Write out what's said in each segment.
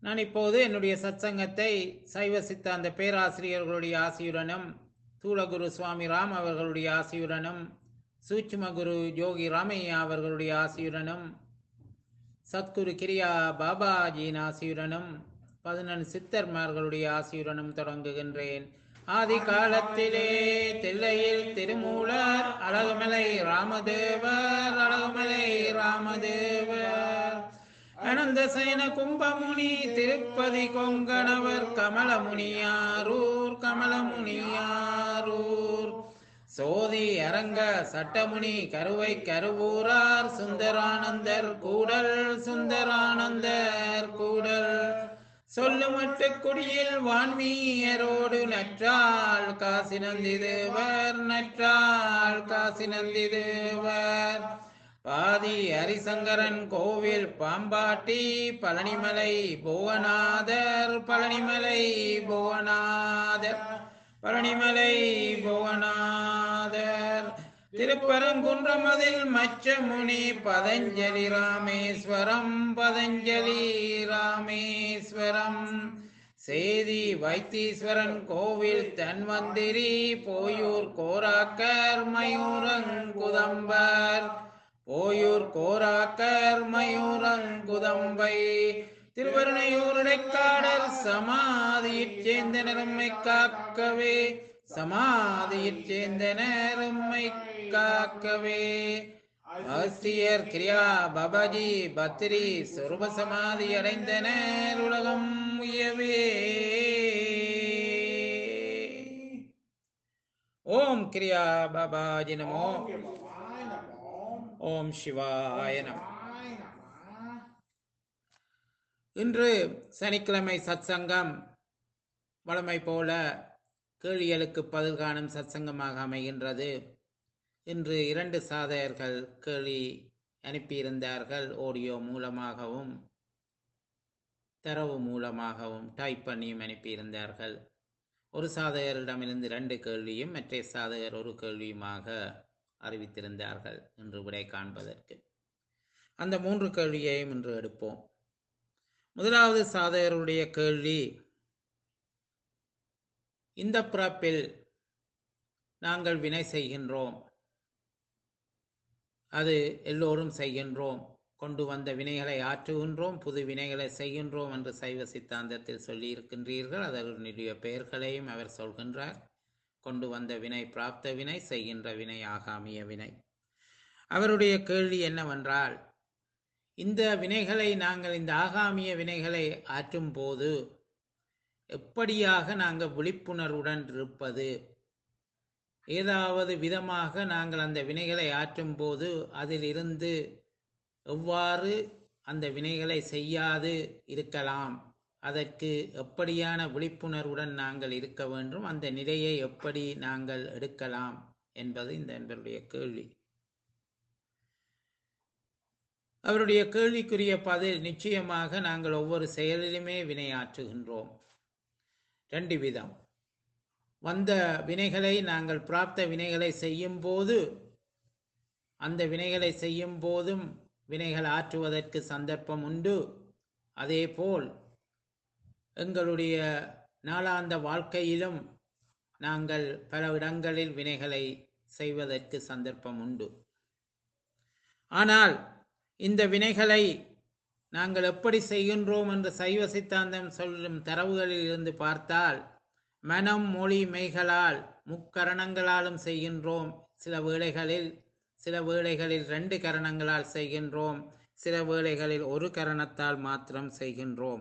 நான் இப்போது என்னுடைய சத்சங்கத்தை சைவ சித்தாந்த பேராசிரியர்களுடைய ஆசியுடனும் தூளகுரு சுவாமி ராம் அவர்களுடைய ஆசியுடனும் சூட்சும குரு யோகி ராமையா அவர்களுடைய ஆசியுடனும் சத்குரு கிரியா பாபாஜியின் ஆசியுடனும் பதினெண் சித்தர்மார்களுடைய ஆசியுடனும் தொடங்குகின்றேன் ஆதி காலத்திலே தில்லையில் திருமூலர் அழகுமலை ராமதேவர் அழகுமலை ராமதேவர் அனந்த சயன கும்பமுனி திருப்பதி கொங்கணவர் கமலமுனியாரூர் கமலமுனியாரூர் சோதி அரங்க சட்டமுனி கருவை கருவூரார் சுந்தரானந்தர் கூடல் சுந்தரானந்தர் கூடல் சொல்லுமட்டு குடியில் வான்மீயரோடு நற்றாள் காசி நந்தி தேவர் நற்றாள் காசி நந்தி தேவர் பாதி ஹரிசங்கரன் கோவில் பாம்பாட்டி பழனிமலை புவனாதர் பழனிமலை புவனாதர் பழனிமலை புவனாதர் திருப்பரங்குன்றமதில் மச்சமுனி பதஞ்சலி ராமேஸ்வரம் பதஞ்சலி ராமேஸ்வரம் சேதி வைத்தீஸ்வரன் கோவில் தன்வந்திரி போயூர் கோராக்கர் மயூரங்குதம்பர் போயூர் கோராக்கர் மயூரங்குதம்பை திருவருணையூர் இடைக்காடர் சமாதியிற் சேர்ந்த நிறம்மை காக்கவே சமாதியிற் சேர்ந்த நேரம்மை காக்கவே அகஸ்தியர் கிரியா பபாஜி பத்ரி சொருப சமாதி அடைந்தனர் உலகம் உயவே ஓம் கிரியா பாபாஜி நமோ ஓம் சிவாய நம இன்று சனிக்கிழமை சத்சங்கம் வழமை போல கேள்விகளுக்கு பதில் காணும் சத்சங்கமாக அமைகின்றது இன்று இரண்டு சாதகர்கள் கேள்வி அனுப்பியிருந்தார்கள் ஆடியோ மூலமாகவும் தரவு மூலமாகவும் டைப் பண்ணியும் அனுப்பியிருந்தார்கள் ஒரு சாதகரிடமிருந்து ரெண்டு கேள்வியும் மற்ற சாதகர் ஒரு கேள்வியுமாக அறிவித்திருந்தார்கள் என்று விடை காண்பதற்கு அந்த மூன்று கேள்வியையும் இன்று எடுப்போம் முதலாவது சாதகருடைய கேள்வி இந்த பிறப்பில் நாங்கள் வினை செய்கின்றோம் அது எல்லோரும் செய்கின்றோம் கொண்டு வந்த வினைகளை ஆற்றுகின்றோம் புது வினைகளை செய்கின்றோம் என்று சைவ சித்தாந்தத்தில் சொல்லியிருக்கின்றீர்கள் அதனுடைய பெயர்களையும் அவர் சொல்கின்றார் கொண்டு வந்த வினை பிராப்த வினை செய்கின்ற வினை ஆகாமிய வினை அவருடைய கேள்வி என்னவென்றால் இந்த வினைகளை நாங்கள் இந்த ஆகாமிய வினைகளை ஆற்றும் போது எப்படியாக நாங்கள் விழிப்புணர்வுடன் இருப்பது ஏதாவது விதமாக நாங்கள் அந்த வினைகளை ஆற்றும் போது அதிலிருந்து எவ்வாறு அந்த வினைகளை செய்யாது இருக்கலாம் அதற்கு எப்படியான விழிப்புணர்வுடன் நாங்கள் இருக்க வேண்டும் அந்த நிலையை எப்படி நாங்கள் எடுக்கலாம் என்பது இந்த என்பருடைய கேள்வி அவருடைய கேள்விக்குரிய பதில் நிச்சயமாக நாங்கள் ஒவ்வொரு செயலிலுமே வினையாற்றுகின்றோம் ரெண்டு விதம் வந்த வினைகளை நாங்கள் பிராப்த வினைகளை செய்யும் போது அந்த வினைகளை செய்யும் போதும் வினைகள் ஆற்றுவதற்கு சந்தர்ப்பம் உண்டு அதேபோல் எங்களுடைய நாளாந்த வாழ்க்கையிலும் நாங்கள் பல இடங்களில் வினைகளை செய்வதற்கு சந்தர்ப்பம் உண்டு ஆனால் இந்த வினைகளை நாங்கள் எப்படி செய்கின்றோம் என்று சைவ சித்தாந்தம் சொல்லும் தரவுகளில் இருந்து பார்த்தால் மனம் மொழி மெய்களால் முக்கரணங்களாலும் செய்கின்றோம் சில வேளைகளில் சில வேளைகளில் ரெண்டு கரணங்களால் செய்கின்றோம் சில வேளைகளில் ஒரு கரணத்தால் மாத்திரம் செய்கின்றோம்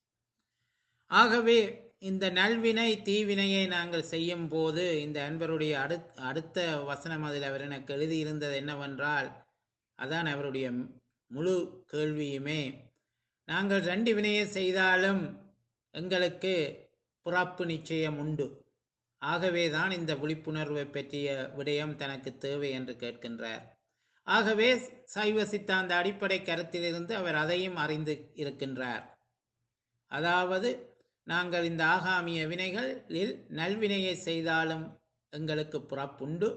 ஆகவே இந்த நல்வினை தீவினையை நாங்கள் செய்யும் போது இந்த அன்பருடைய அடு அடுத்த வசனம் அதில் அவர் எனக்கு எழுதியிருந்தது என்னவென்றால் அதான் அவருடைய முழு கேள்வியுமே நாங்கள் ரெண்டு வினையை செய்தாலும் எங்களுக்கு புறப்பு நிச்சயம் உண்டு ஆகவே தான் இந்த விழிப்புணர்வை பற்றிய விடயம் தனக்கு தேவை என்று கேட்கின்றார் ஆகவே சைவ சித்தாந்த அடிப்படை கருத்திலிருந்து அவர் அதையும் அறிந்து இருக்கின்றார் அதாவது நாங்கள் இந்த ஆகாமிய வினைகளில் நல்வினையை செய்தாலும் எங்களுக்கு புறப்புண்டு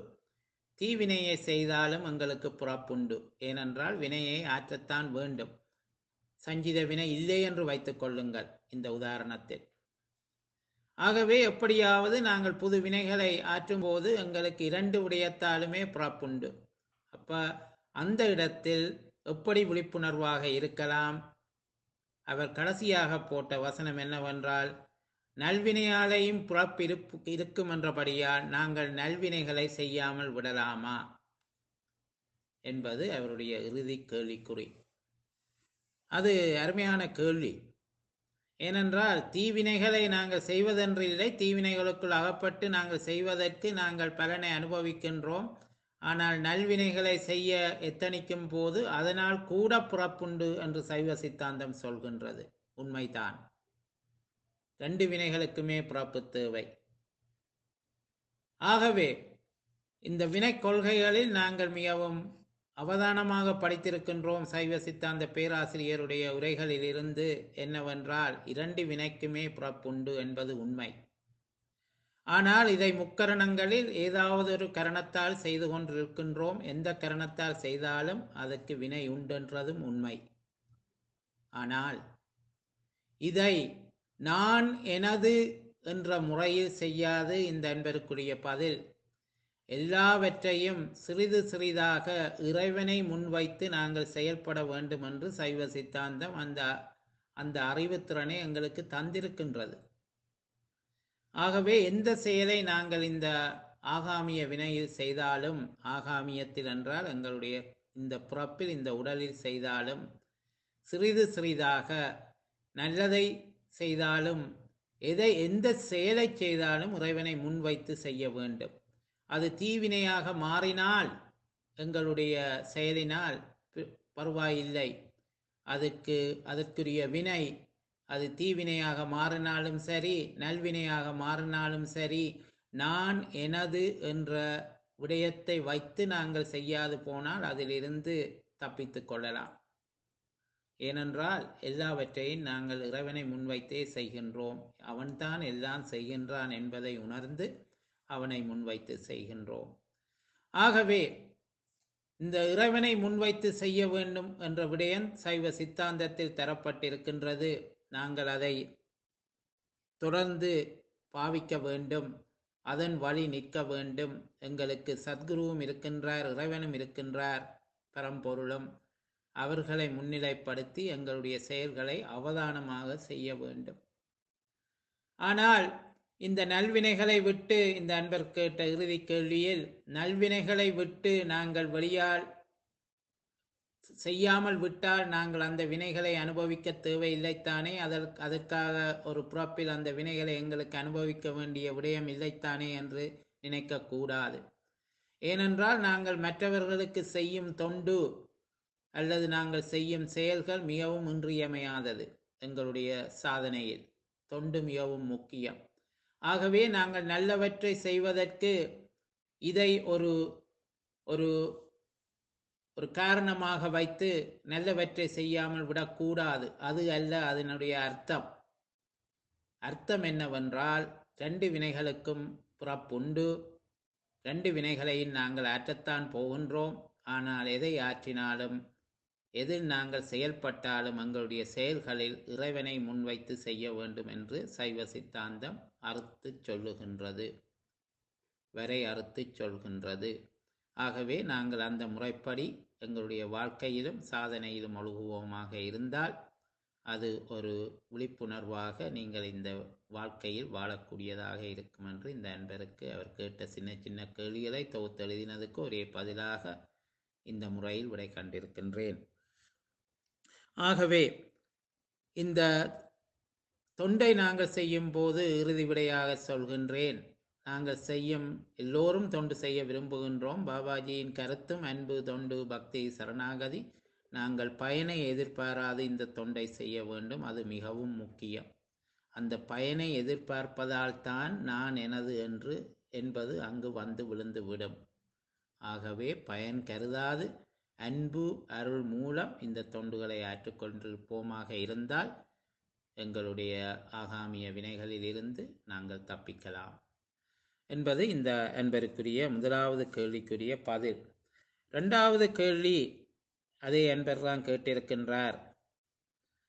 தீவினையை செய்தாலும் எங்களுக்கு புறப்புண்டு ஏனென்றால் வினையை ஆற்றத்தான் வேண்டும் சஞ்சித வினை இல்லை என்று வைத்துக் கொள்ளுங்கள் இந்த உதாரணத்தில் ஆகவே எப்படியாவது நாங்கள் புது வினைகளை ஆற்றும் போது எங்களுக்கு இரண்டு விடயத்தாலுமே பிறப்புண்டு அப்ப அந்த இடத்தில் எப்படி விழிப்புணர்வாக இருக்கலாம் அவர் கடைசியாக போட்ட வசனம் என்னவென்றால் நல்வினையாலையும் புறப்பிருப்பு இருக்கும் என்றபடியால் நாங்கள் நல்வினைகளை செய்யாமல் விடலாமா என்பது அவருடைய இறுதி கேள்விக்குறி அது அருமையான கேள்வி ஏனென்றால் தீவினைகளை நாங்கள் செய்வதென்று இல்லை தீவினைகளுக்குள் அகப்பட்டு நாங்கள் செய்வதற்கு நாங்கள் பலனை அனுபவிக்கின்றோம் ஆனால் நல்வினைகளை செய்ய எத்தனிக்கும் போது அதனால் கூட புறப்புண்டு என்று சைவ சித்தாந்தம் சொல்கின்றது உண்மைதான் ரெண்டு வினைகளுக்குமே பிறப்பு தேவை ஆகவே இந்த வினை கொள்கைகளில் நாங்கள் மிகவும் அவதானமாக படித்திருக்கின்றோம் சைவ சித்தாந்த பேராசிரியருடைய உரைகளில் இருந்து என்னவென்றால் இரண்டு வினைக்குமே பிறப்புண்டு என்பது உண்மை ஆனால் இதை முக்கரணங்களில் ஏதாவது ஒரு கரணத்தால் செய்து கொண்டிருக்கின்றோம் எந்த கரணத்தால் செய்தாலும் அதற்கு வினை உண்டென்றதும் உண்மை ஆனால் இதை நான் எனது என்ற முறையில் செய்யாது இந்த அன்பருக்குரிய பதில் எல்லாவற்றையும் சிறிது சிறிதாக இறைவனை முன்வைத்து நாங்கள் செயல்பட வேண்டும் என்று சைவ சித்தாந்தம் அந்த அந்த அறிவுத்திறனை எங்களுக்கு தந்திருக்கின்றது ஆகவே எந்த செயலை நாங்கள் இந்த ஆகாமிய வினையில் செய்தாலும் ஆகாமியத்தில் என்றால் எங்களுடைய இந்த பிறப்பில் இந்த உடலில் செய்தாலும் சிறிது சிறிதாக நல்லதை செய்தாலும் எதை எந்த செயலை செய்தாலும் இறைவனை முன்வைத்து செய்ய வேண்டும் அது தீவினையாக மாறினால் எங்களுடைய செயலினால் பி- பரவாயில்லை அதுக்கு அதற்குரிய வினை அது தீவினையாக மாறினாலும் சரி நல்வினையாக மாறினாலும் சரி நான் எனது என்ற விடயத்தை வைத்து நாங்கள் செய்யாது போனால் அதிலிருந்து தப்பித்துக் கொள்ளலாம் ஏனென்றால் எல்லாவற்றையும் நாங்கள் இறைவனை முன்வைத்தே செய்கின்றோம் அவன்தான் எல்லாம் செய்கின்றான் என்பதை உணர்ந்து அவனை முன்வைத்து செய்கின்றோம் ஆகவே இந்த இறைவனை முன்வைத்து செய்ய வேண்டும் என்ற விடயம் சைவ சித்தாந்தத்தில் தரப்பட்டிருக்கின்றது நாங்கள் அதை தொடர்ந்து பாவிக்க வேண்டும் அதன் வழி நிற்க வேண்டும் எங்களுக்கு சத்குருவும் இருக்கின்றார் இறைவனும் இருக்கின்றார் பரம்பொருளும் அவர்களை முன்னிலைப்படுத்தி எங்களுடைய செயல்களை அவதானமாக செய்ய வேண்டும் ஆனால் இந்த நல்வினைகளை விட்டு இந்த அன்பர் கேட்ட இறுதி கேள்வியில் நல்வினைகளை விட்டு நாங்கள் வெளியால் செய்யாமல் விட்டால் நாங்கள் அந்த வினைகளை அனுபவிக்க தேவையில்லைத்தானே அதற்கு அதற்காக ஒரு பிறப்பில் அந்த வினைகளை எங்களுக்கு அனுபவிக்க வேண்டிய விடயம் இல்லைத்தானே என்று நினைக்கக்கூடாது ஏனென்றால் நாங்கள் மற்றவர்களுக்கு செய்யும் தொண்டு அல்லது நாங்கள் செய்யும் செயல்கள் மிகவும் இன்றியமையாதது எங்களுடைய சாதனையில் தொண்டு மிகவும் முக்கியம் ஆகவே நாங்கள் நல்லவற்றை செய்வதற்கு இதை ஒரு ஒரு ஒரு காரணமாக வைத்து நல்லவற்றை செய்யாமல் விடக்கூடாது அது அல்ல அதனுடைய அர்த்தம் அர்த்தம் என்னவென்றால் ரெண்டு வினைகளுக்கும் பிறப்புண்டு ரெண்டு வினைகளையும் நாங்கள் ஆற்றத்தான் போகின்றோம் ஆனால் எதை ஆற்றினாலும் எதில் நாங்கள் செயல்பட்டாலும் எங்களுடைய செயல்களில் இறைவனை முன்வைத்து செய்ய வேண்டும் என்று சைவ சித்தாந்தம் அறுத்து சொல்லுகின்றது வரை அறுத்து சொல்கின்றது ஆகவே நாங்கள் அந்த முறைப்படி எங்களுடைய வாழ்க்கையிலும் சாதனையிலும் ஒழுகுவோமாக இருந்தால் அது ஒரு விழிப்புணர்வாக நீங்கள் இந்த வாழ்க்கையில் வாழக்கூடியதாக இருக்கும் என்று இந்த அன்பருக்கு அவர் கேட்ட சின்ன சின்ன கேள்விகளை தொகுத்து எழுதினதுக்கு ஒரே பதிலாக இந்த முறையில் விடை கண்டிருக்கின்றேன் ஆகவே இந்த தொண்டை நாங்கள் செய்யும் போது இறுதி விடையாக சொல்கின்றேன் நாங்கள் செய்யும் எல்லோரும் தொண்டு செய்ய விரும்புகின்றோம் பாபாஜியின் கருத்தும் அன்பு தொண்டு பக்தி சரணாகதி நாங்கள் பயனை எதிர்பாராது இந்த தொண்டை செய்ய வேண்டும் அது மிகவும் முக்கியம் அந்த பயனை எதிர்பார்ப்பதால் தான் நான் எனது என்று என்பது அங்கு வந்து விழுந்து விடும் ஆகவே பயன் கருதாது அன்பு அருள் மூலம் இந்த தொண்டுகளை ஆற்றுக்கொண்டிருப்போமாக இருந்தால் எங்களுடைய ஆகாமிய வினைகளில் இருந்து நாங்கள் தப்பிக்கலாம் என்பது இந்த அன்பருக்குரிய முதலாவது கேள்விக்குரிய பதில் இரண்டாவது கேள்வி அதே அன்பர் தான் கேட்டிருக்கின்றார்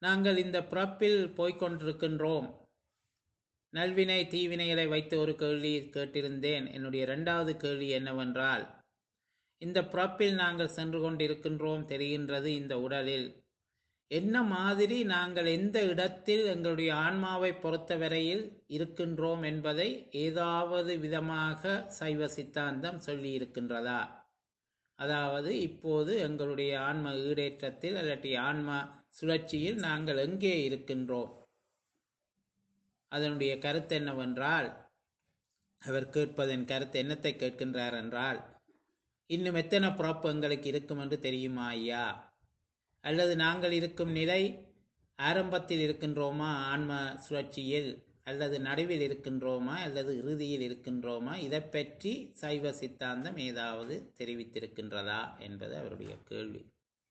நாங்கள் இந்த பிறப்பில் போய்க்கொண்டிருக்கின்றோம் நல்வினை தீவினைகளை வைத்து ஒரு கேள்வி கேட்டிருந்தேன் என்னுடைய இரண்டாவது கேள்வி என்னவென்றால் இந்த பிறப்பில் நாங்கள் சென்று கொண்டிருக்கின்றோம் தெரிகின்றது இந்த உடலில் என்ன மாதிரி நாங்கள் எந்த இடத்தில் எங்களுடைய ஆன்மாவை பொறுத்தவரையில் இருக்கின்றோம் என்பதை ஏதாவது விதமாக சைவ சித்தாந்தம் சொல்லி இருக்கின்றதா அதாவது இப்போது எங்களுடைய ஆன்ம ஈடேற்றத்தில் அல்லட்டி ஆன்ம சுழற்சியில் நாங்கள் எங்கே இருக்கின்றோம் அதனுடைய கருத்து என்னவென்றால் அவர் கேட்பதன் கருத்து என்னத்தை கேட்கின்றார் என்றால் இன்னும் எத்தனை பிறப்பு எங்களுக்கு இருக்கும் என்று தெரியுமா ஐயா அல்லது நாங்கள் இருக்கும் நிலை ஆரம்பத்தில் இருக்கின்றோமா ஆன்ம சுழற்சியில் அல்லது நடுவில் இருக்கின்றோமா அல்லது இறுதியில் இருக்கின்றோமா இதை பற்றி சைவ சித்தாந்தம் ஏதாவது தெரிவித்திருக்கின்றதா என்பது அவருடைய கேள்வி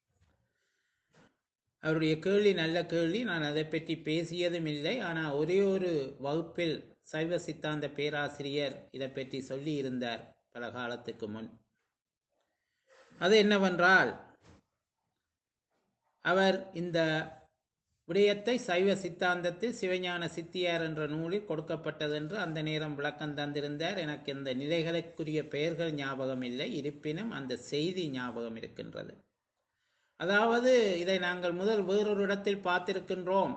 அவருடைய கேள்வி நல்ல கேள்வி நான் அதை பற்றி பேசியதும் இல்லை ஆனால் ஒரே ஒரு வகுப்பில் சைவ சித்தாந்த பேராசிரியர் இதை பற்றி சொல்லி இருந்தார் பல காலத்துக்கு முன் அது என்னவென்றால் அவர் இந்த விடயத்தை சைவ சித்தாந்தத்தில் சிவஞான சித்தியார் என்ற நூலில் கொடுக்கப்பட்டது என்று அந்த நேரம் விளக்கம் தந்திருந்தார் எனக்கு இந்த நிலைகளுக்குரிய பெயர்கள் ஞாபகம் இல்லை இருப்பினும் அந்த செய்தி ஞாபகம் இருக்கின்றது அதாவது இதை நாங்கள் முதல் வேறொரு இடத்தில் பார்த்திருக்கின்றோம்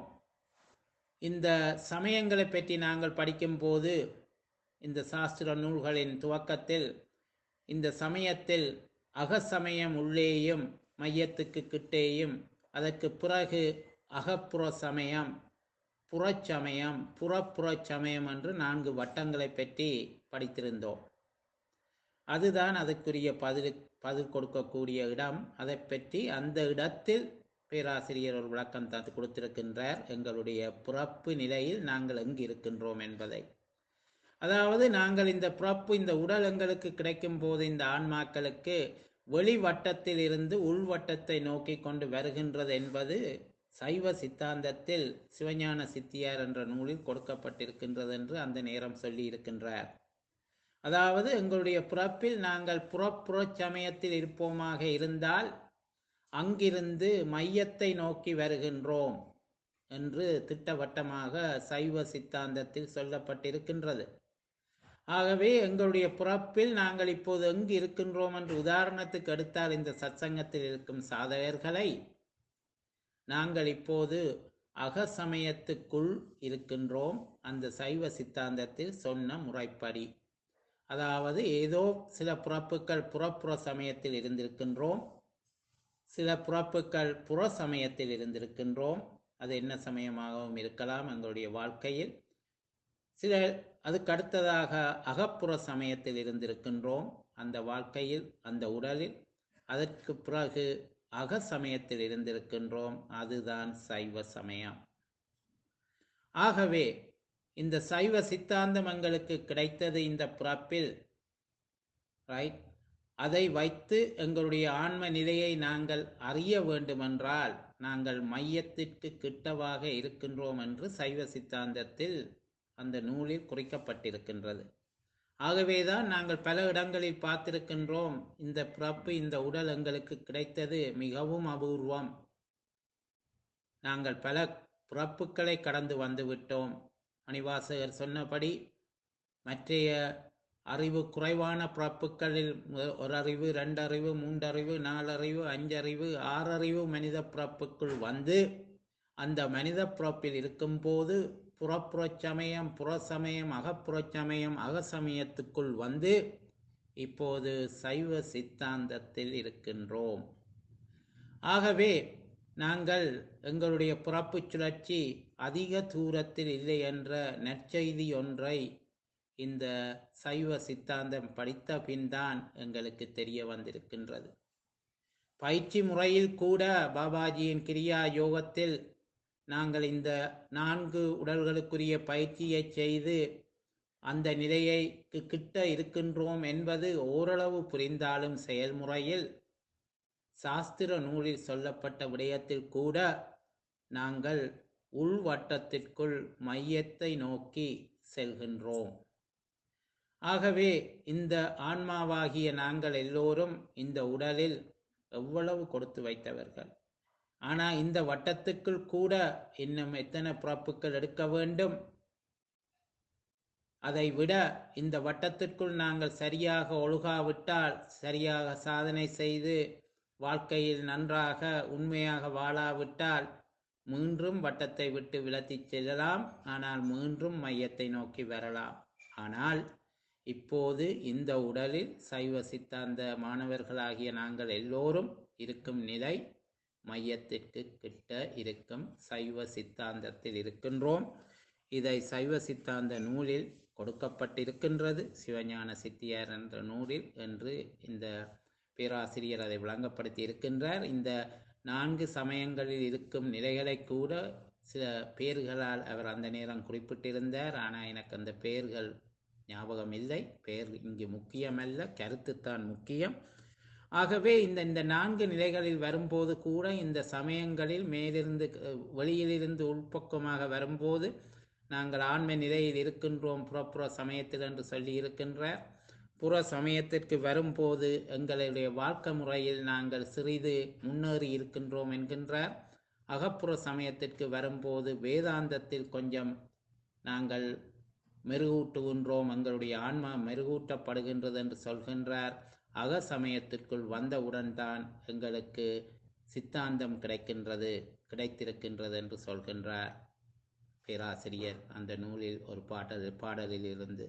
இந்த சமயங்களை பற்றி நாங்கள் படிக்கும்போது இந்த சாஸ்திர நூல்களின் துவக்கத்தில் இந்த சமயத்தில் அகசமயம் உள்ளேயும் மையத்துக்கு கிட்டேயும் அதற்கு பிறகு அகப்புற சமயம் புறச்சமயம் புறப்புறச் சமயம் என்று நான்கு வட்டங்களை பற்றி படித்திருந்தோம் அதுதான் அதுக்குரிய பதில் பதில் கொடுக்கக்கூடிய இடம் அதை பற்றி அந்த இடத்தில் பேராசிரியர் ஒரு விளக்கம் தந்து கொடுத்திருக்கின்றார் எங்களுடைய பிறப்பு நிலையில் நாங்கள் எங்கு இருக்கின்றோம் என்பதை அதாவது நாங்கள் இந்த பிறப்பு இந்த உடல் எங்களுக்கு கிடைக்கும் போது இந்த ஆன்மாக்களுக்கு வெளி வட்டத்தில் இருந்து உள்வட்டத்தை நோக்கி கொண்டு வருகின்றது என்பது சைவ சித்தாந்தத்தில் சிவஞான சித்தியார் என்ற நூலில் கொடுக்கப்பட்டிருக்கின்றது என்று அந்த நேரம் சொல்லி இருக்கின்றார் அதாவது எங்களுடைய பிறப்பில் நாங்கள் புறப்புறச் சமயத்தில் இருப்போமாக இருந்தால் அங்கிருந்து மையத்தை நோக்கி வருகின்றோம் என்று திட்டவட்டமாக சைவ சித்தாந்தத்தில் சொல்லப்பட்டிருக்கின்றது ஆகவே எங்களுடைய பிறப்பில் நாங்கள் இப்போது எங்கு இருக்கின்றோம் என்று உதாரணத்துக்கு எடுத்தால் இந்த சத்சங்கத்தில் இருக்கும் சாதகர்களை நாங்கள் இப்போது அகசமயத்துக்குள் இருக்கின்றோம் அந்த சைவ சித்தாந்தத்தில் சொன்ன முறைப்படி அதாவது ஏதோ சில பிறப்புகள் புறப்புற சமயத்தில் இருந்திருக்கின்றோம் சில பிறப்புகள் புற சமயத்தில் இருந்திருக்கின்றோம் அது என்ன சமயமாகவும் இருக்கலாம் எங்களுடைய வாழ்க்கையில் சில அதுக்கு அடுத்ததாக அகப்புற சமயத்தில் இருந்திருக்கின்றோம் அந்த வாழ்க்கையில் அந்த உடலில் அதற்கு பிறகு அக சமயத்தில் இருந்திருக்கின்றோம் அதுதான் சைவ சமயம் ஆகவே இந்த சைவ சித்தாந்தம் எங்களுக்கு கிடைத்தது இந்த பிறப்பில் ரைட் அதை வைத்து எங்களுடைய ஆன்ம நிலையை நாங்கள் அறிய வேண்டுமென்றால் நாங்கள் மையத்திற்கு கிட்டவாக இருக்கின்றோம் என்று சைவ சித்தாந்தத்தில் அந்த நூலில் குறிக்கப்பட்டிருக்கின்றது ஆகவேதான் நாங்கள் பல இடங்களில் பார்த்திருக்கின்றோம் இந்த பிறப்பு இந்த உடல் எங்களுக்கு கிடைத்தது மிகவும் அபூர்வம் நாங்கள் பல பிறப்புகளை கடந்து வந்து விட்டோம் மணிவாசகர் சொன்னபடி மற்றைய அறிவு குறைவான பிறப்புகளில் மு- ஒரு அறிவு ரெண்டு அறிவு மூன்றறிவு நாலறிவு அஞ்சறிவு ஆறறிவு மனித பிறப்புக்குள் வந்து அந்த மனித பிறப்பில் இருக்கும்போது புறப்புறச் சமயம் புறசமயம் அகப்புறச் சமயம் அகசமயத்துக்குள் வந்து இப்போது சைவ சித்தாந்தத்தில் இருக்கின்றோம் ஆகவே நாங்கள் எங்களுடைய பிறப்புச் சுழற்சி அதிக தூரத்தில் இல்லை என்ற நற்செய்தி ஒன்றை இந்த சைவ சித்தாந்தம் படித்த பின்தான் எங்களுக்கு தெரிய வந்திருக்கின்றது பயிற்சி முறையில் கூட பாபாஜியின் கிரியா யோகத்தில் நாங்கள் இந்த நான்கு உடல்களுக்குரிய பயிற்சியை செய்து அந்த நிலையைக்கு கிட்ட இருக்கின்றோம் என்பது ஓரளவு புரிந்தாலும் செயல்முறையில் சாஸ்திர நூலில் சொல்லப்பட்ட விடயத்தில் கூட நாங்கள் உள்வட்டத்திற்குள் மையத்தை நோக்கி செல்கின்றோம் ஆகவே இந்த ஆன்மாவாகிய நாங்கள் எல்லோரும் இந்த உடலில் எவ்வளவு கொடுத்து வைத்தவர்கள் ஆனா இந்த வட்டத்துக்குள் கூட இன்னும் எத்தனை பிறப்புகள் எடுக்க வேண்டும் அதை விட இந்த வட்டத்திற்குள் நாங்கள் சரியாக ஒழுகாவிட்டால் சரியாக சாதனை செய்து வாழ்க்கையில் நன்றாக உண்மையாக வாழாவிட்டால் மீண்டும் வட்டத்தை விட்டு விலத்திச் செல்லலாம் ஆனால் மீண்டும் மையத்தை நோக்கி வரலாம் ஆனால் இப்போது இந்த உடலில் சைவ சித்தாந்த மாணவர்களாகிய நாங்கள் எல்லோரும் இருக்கும் நிலை மையத்திற்கு கிட்ட இருக்கும் சைவ சித்தாந்தத்தில் இருக்கின்றோம் இதை சைவ சித்தாந்த நூலில் கொடுக்கப்பட்டிருக்கின்றது சிவஞான சித்தியார் என்ற நூலில் என்று இந்த பேராசிரியர் அதை விளங்கப்படுத்தி இருக்கின்றார் இந்த நான்கு சமயங்களில் இருக்கும் நிலைகளை கூட சில பெயர்களால் அவர் அந்த நேரம் குறிப்பிட்டிருந்தார் ஆனால் எனக்கு அந்த பெயர்கள் ஞாபகம் இல்லை பெயர் இங்கு முக்கியமல்ல கருத்துத்தான் முக்கியம் ஆகவே இந்த இந்த நான்கு நிலைகளில் வரும்போது கூட இந்த சமயங்களில் மேலிருந்து அஹ், வெளியிலிருந்து உள்பக்கமாக வரும்போது நாங்கள் ஆன்ம நிலையில் இருக்கின்றோம் புறப்புற சமயத்தில் என்று சொல்லி இருக்கின்றார் புற சமயத்திற்கு வரும்போது எங்களுடைய வாழ்க்கை முறையில் நாங்கள் சிறிது முன்னேறி இருக்கின்றோம் என்கின்றார் அகப்புற சமயத்திற்கு வரும்போது வேதாந்தத்தில் கொஞ்சம் நாங்கள் மெருகூட்டுகின்றோம் எங்களுடைய ஆன்மா மெருகூட்டப்படுகின்றது என்று சொல்கின்றார் அக சமயத்திற்குள் வந்தவுடன் தான் எங்களுக்கு சித்தாந்தம் கிடைக்கின்றது கிடைத்திருக்கின்றது என்று சொல்கின்றார் பேராசிரியர் அந்த நூலில் ஒரு பாடல் பாடலில் இருந்து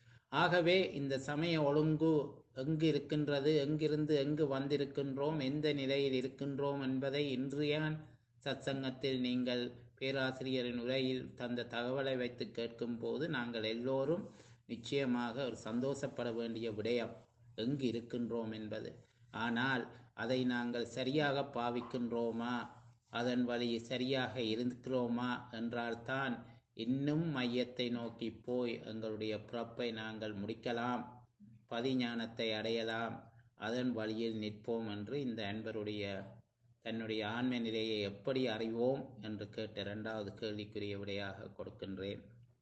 ஆகவே இந்த சமய ஒழுங்கு எங்கு இருக்கின்றது எங்கிருந்து எங்கு வந்திருக்கின்றோம் எந்த நிலையில் இருக்கின்றோம் என்பதை இன்றைய சத்சங்கத்தில் நீங்கள் பேராசிரியரின் உரையில் தந்த தகவலை வைத்து கேட்கும் போது நாங்கள் எல்லோரும் நிச்சயமாக ஒரு சந்தோஷப்பட வேண்டிய விடயம் எங்கு இருக்கின்றோம் என்பது ஆனால் அதை நாங்கள் சரியாக பாவிக்கின்றோமா அதன் வழி சரியாக இருக்கிறோமா என்றால்தான் இன்னும் மையத்தை நோக்கி போய் எங்களுடைய பிறப்பை நாங்கள் முடிக்கலாம் பதிஞானத்தை அடையலாம் அதன் வழியில் நிற்போம் என்று இந்த அன்பருடைய தன்னுடைய ஆன்ம நிலையை எப்படி அறிவோம் என்று கேட்ட இரண்டாவது கேள்விக்குரிய விடையாக கொடுக்கின்றேன்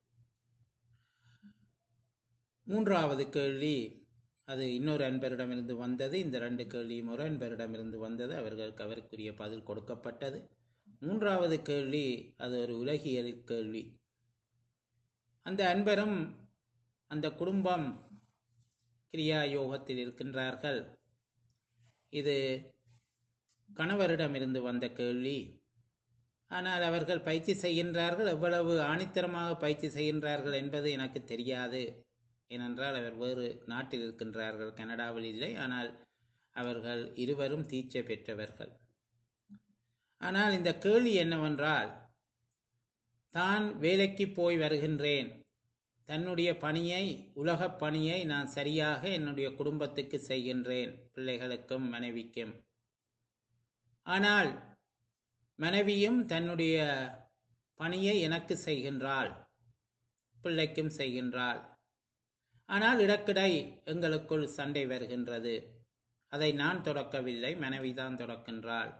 மூன்றாவது கேள்வி அது இன்னொரு அன்பரிடமிருந்து வந்தது இந்த ரெண்டு கேள்வியும் ஒரு அன்பரிடமிருந்து வந்தது அவர்களுக்கு அவருக்குரிய பதில் கொடுக்கப்பட்டது மூன்றாவது கேள்வி அது ஒரு உலகியல் கேள்வி அந்த அன்பரும் அந்த குடும்பம் கிரியா யோகத்தில் இருக்கின்றார்கள் இது கணவரிடமிருந்து வந்த கேள்வி ஆனால் அவர்கள் பயிற்சி செய்கின்றார்கள் எவ்வளவு ஆணித்தரமாக பயிற்சி செய்கின்றார்கள் என்பது எனக்கு தெரியாது ஏனென்றால் அவர் வேறு நாட்டில் இருக்கின்றார்கள் கனடாவில் இல்லை ஆனால் அவர்கள் இருவரும் தீட்சை பெற்றவர்கள் ஆனால் இந்த கேள்வி என்னவென்றால் தான் வேலைக்கு போய் வருகின்றேன் தன்னுடைய பணியை உலகப் பணியை நான் சரியாக என்னுடைய குடும்பத்துக்கு செய்கின்றேன் பிள்ளைகளுக்கும் மனைவிக்கும் ஆனால் மனைவியும் தன்னுடைய பணியை எனக்கு செய்கின்றாள் பிள்ளைக்கும் செய்கின்றாள் ஆனால் இடக்கிடை எங்களுக்குள் சண்டை வருகின்றது அதை நான் தொடக்கவில்லை மனைவிதான் தொடக்கின்றாள்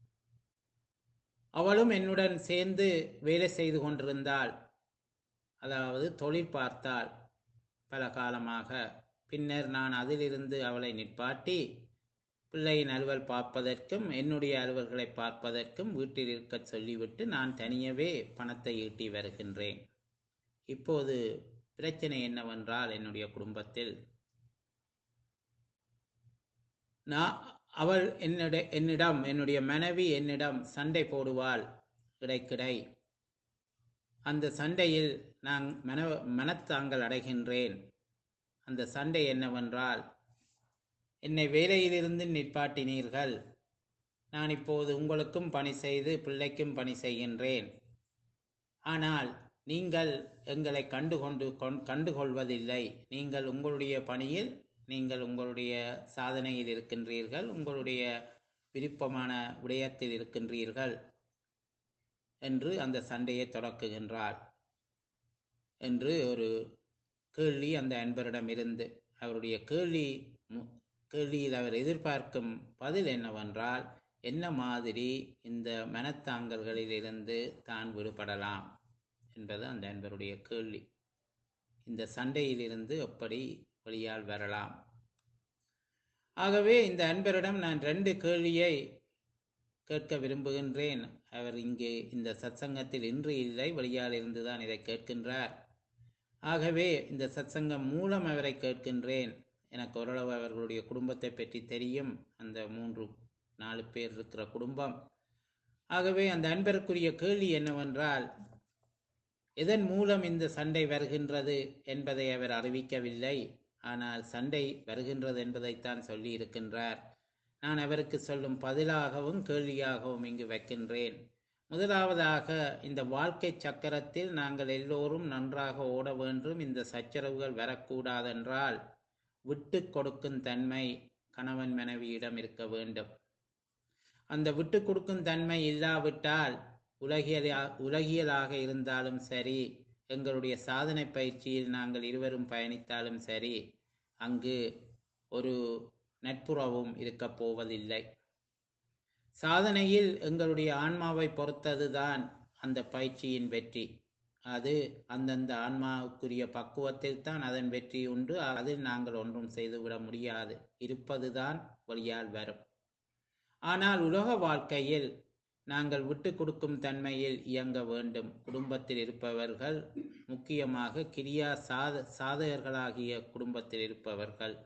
அவளும் என்னுடன் சேர்ந்து வேலை செய்து கொண்டிருந்தாள் அதாவது தொழில் பார்த்தாள் பல காலமாக பின்னர் நான் அதிலிருந்து அவளை நிற்பாட்டி பிள்ளையின் அலுவல் பார்ப்பதற்கும் என்னுடைய அலுவல்களை பார்ப்பதற்கும் வீட்டில் இருக்க சொல்லிவிட்டு நான் தனியவே பணத்தை ஈட்டி வருகின்றேன் இப்போது பிரச்சனை என்னவென்றால் என்னுடைய குடும்பத்தில் நான் அவள் என்னிட என்னிடம் என்னுடைய மனைவி என்னிடம் சண்டை போடுவாள் கிடைக்கிடை அந்த சண்டையில் நான் மன மனத்தாங்கள் அடைகின்றேன் அந்த சண்டை என்னவென்றால் என்னை வேலையிலிருந்து நிற்பாட்டினீர்கள் நான் இப்போது உங்களுக்கும் பணி செய்து பிள்ளைக்கும் பணி செய்கின்றேன் ஆனால் நீங்கள் எங்களை கண்டுகொண்டு கொண் கண்டுகொள்வதில்லை நீங்கள் உங்களுடைய பணியில் நீங்கள் உங்களுடைய சாதனையில் இருக்கின்றீர்கள் உங்களுடைய விருப்பமான விடயத்தில் இருக்கின்றீர்கள் என்று அந்த சண்டையை தொடக்குகின்றார் என்று ஒரு கேள்வி அந்த அன்பரிடம் இருந்து அவருடைய கேள்வி மு- கேள்வியில் அவர் எதிர்பார்க்கும் பதில் என்னவென்றால் என்ன மாதிரி இந்த மனத்தாங்கல்களில் இருந்து தான் விடுபடலாம் என்பது அந்த அன்பருடைய கேள்வி இந்த சண்டையிலிருந்து எப்படி வெளியால் வரலாம் ஆகவே இந்த அன்பரிடம் நான் ரெண்டு கேள்வியை கேட்க விரும்புகின்றேன் அவர் இங்கே இந்த சத்சங்கத்தில் இன்று இல்லை வெளியால் இருந்துதான் இதை கேட்கின்றார் ஆகவே இந்த சத்சங்கம் மூலம் அவரை கேட்கின்றேன் எனக்கு ஓரளவு அவர்களுடைய குடும்பத்தை பற்றி தெரியும் அந்த மூன்று நாலு பேர் இருக்கிற குடும்பம் ஆகவே அந்த அன்பருக்குரிய கேள்வி என்னவென்றால் எதன் மூலம் இந்த சண்டை வருகின்றது என்பதை அவர் அறிவிக்கவில்லை ஆனால் சண்டை வருகின்றது என்பதைத்தான் சொல்லி இருக்கின்றார் நான் அவருக்கு சொல்லும் பதிலாகவும் கேள்வியாகவும் இங்கு வைக்கின்றேன் முதலாவதாக இந்த வாழ்க்கை சக்கரத்தில் நாங்கள் எல்லோரும் நன்றாக ஓட வேண்டும் இந்த சச்சரவுகள் வரக்கூடாதென்றால் விட்டு கொடுக்கும் தன்மை கணவன் மனைவியிடம் இருக்க வேண்டும் அந்த விட்டு கொடுக்கும் தன்மை இல்லாவிட்டால் உலகியல் உலகியலாக இருந்தாலும் சரி எங்களுடைய சாதனை பயிற்சியில் நாங்கள் இருவரும் பயணித்தாலும் சரி அங்கு ஒரு நட்புறவும் இருக்கப் போவதில்லை சாதனையில் எங்களுடைய ஆன்மாவை பொறுத்ததுதான் அந்த பயிற்சியின் வெற்றி அது அந்தந்த ஆன்மாவுக்குரிய பக்குவத்தில் தான் அதன் வெற்றி உண்டு அதில் நாங்கள் ஒன்றும் செய்துவிட முடியாது இருப்பதுதான் வழியால் வரும் ஆனால் உலக வாழ்க்கையில் நாங்கள் விட்டு கொடுக்கும் தன்மையில் இயங்க வேண்டும் குடும்பத்தில் இருப்பவர்கள் முக்கியமாக கிரியா சாத சாதகர்களாகிய குடும்பத்தில் இருப்பவர்கள்